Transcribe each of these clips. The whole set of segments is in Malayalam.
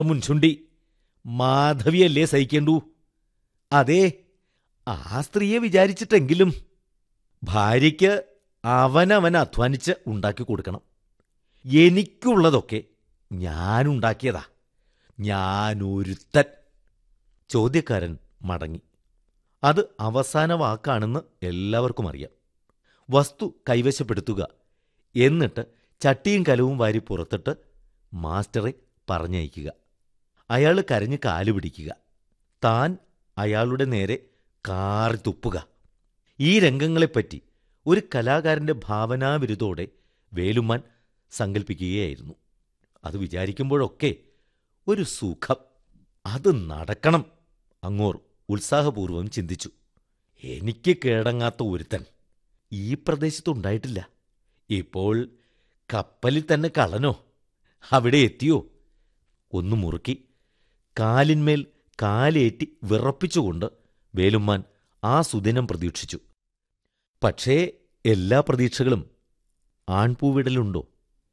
മുൻചുണ്ടി മാധവിയല്ലേ സഹിക്കേണ്ടൂ അതെ ആ സ്ത്രീയെ വിചാരിച്ചിട്ടെങ്കിലും ഭാര്യയ്ക്ക് അവനവൻ അധ്വാനിച്ച് ഉണ്ടാക്കി കൊടുക്കണം എനിക്കുള്ളതൊക്കെ ഞാനുണ്ടാക്കിയതാ ഞാനൊരുത്തൻ ചോദ്യക്കാരൻ മടങ്ങി അത് അവസാന വാക്കാണെന്ന് എല്ലാവർക്കും അറിയാം വസ്തു കൈവശപ്പെടുത്തുക എന്നിട്ട് ചട്ടിയും കലവും വാരി പുറത്തിട്ട് മാസ്റ്ററെ പറഞ്ഞയക്കുക അയാൾ കരഞ്ഞ് കാല് പിടിക്കുക താൻ അയാളുടെ നേരെ കാറി തുപ്പുക ഈ രംഗങ്ങളെപ്പറ്റി ഒരു കലാകാരന്റെ ഭാവനാവിരുദ്ധോടെ വേലുമാൻ സങ്കല്പിക്കുകയായിരുന്നു അത് വിചാരിക്കുമ്പോഴൊക്കെ ഒരു സുഖം അത് നടക്കണം അങ്ങോർ ഉത്സാഹപൂർവ്വം ചിന്തിച്ചു എനിക്ക് കേടങ്ങാത്ത ഒരുത്തൻ ഈ പ്രദേശത്തുണ്ടായിട്ടില്ല ഇപ്പോൾ കപ്പലിൽ തന്നെ കള്ളനോ അവിടെ എത്തിയോ ഒന്ന് മുറുക്കി കാലിന്മേൽ കാലേറ്റി വിറപ്പിച്ചുകൊണ്ട് വേലുമ്മാൻ ആ സുദിനം പ്രതീക്ഷിച്ചു പക്ഷേ എല്ലാ പ്രതീക്ഷകളും ആൺപൂവിടലുണ്ടോ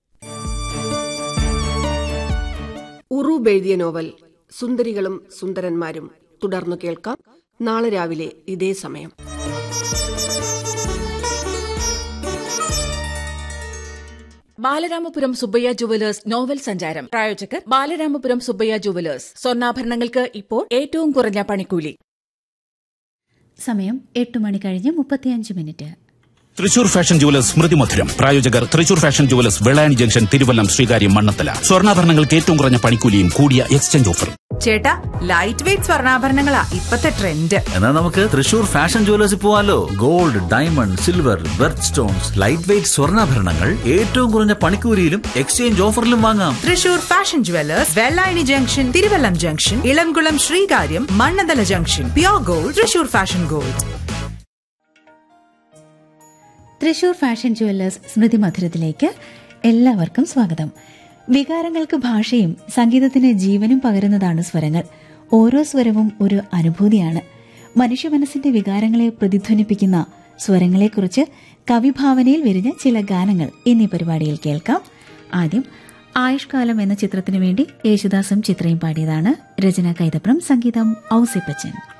ഉറൂബ് എഴുതിയ നോവൽ സുന്ദരികളും സുന്ദരന്മാരും തുടർന്നു കേൾക്കാം നാളെ രാവിലെ ഇതേ സമയം ബാലരാമപുരം സുബ്ബയ്യ ജുവലേഴ്സ് നോവൽ സഞ്ചാരം പ്രായോജകർ ബാലരാമപുരം സുബ്ബയ്യ ജുവലേഴ്സ് സ്വർണ്ണാഭരണങ്ങൾക്ക് ഇപ്പോൾ ഏറ്റവും കുറഞ്ഞ പണിക്കൂലി സമയം എട്ട് മണി കഴിഞ്ഞ് മുപ്പത്തിയഞ്ച് minute Thrissur fashion jewellers Smrithi Madhuram പ്രായോജകർ Thrissur fashion jewellers Vellayani junction Thiruvallam Sreekaryam Mannathala സ്വർണ്ണാഭരണങ്ങൾക്ക് ഏറ്റവും കുറഞ്ഞ പണിക്കൂലിയും കൂടിയ എക്സ്ചേഞ്ച് ഓഫറും ചേട്ടാ ലൈറ്റ് വെയിറ്റ് സ്വർണ്ണാഭരണങ്ങളാ ഇപ്പത്തെ ട്രെൻഡ് എന്നാൽ നമുക്ക് തൃശൂർ ഫാഷൻ ജുവലേഴ്സിൽ പോവാലോ gold diamond silver birth stones light weight സ്വർണ്ണാഭരണങ്ങൾ ഏറ്റവും കുറഞ്ഞ പണിക്കൂലിയിലും എക്സ്ചേഞ്ച് ഓഫറിലും വാങ്ങാം Thrissur fashion jewellers Vellayani junction Thiruvallam junction Elamkulam Sreekaryam Mannanthala junction pure gold Thrissur fashion gold Thrissur fashion jewellers Smrithi മധുരത്തിലേക്ക് എല്ലാവർക്കും സ്വാഗതം വികാരങ്ങൾക്ക് ഭാഷയും സംഗീതത്തിന് ജീവനും പകരുന്നതാണ് സ്വരങ്ങൾ ഓരോ സ്വരവും ഒരു അനുഭൂതിയാണ് മനുഷ്യ മനസ്സിന്റെ വികാരങ്ങളെ പ്രതിധ്വനിപ്പിക്കുന്ന സ്വരങ്ങളെക്കുറിച്ച് കവിഭാവനയിൽ വിരിഞ്ഞ ചില ഗാനങ്ങൾ എന്നീ പരിപാടിയിൽ കേൾക്കാം ആദ്യം ആയുഷ്കാലം എന്ന ചിത്രത്തിനു വേണ്ടി യേശുദാസും ചിത്രയും പാടിയതാണ് രചന കൈതപ്രം സംഗീതം ഔസിപ്പച്ചൻ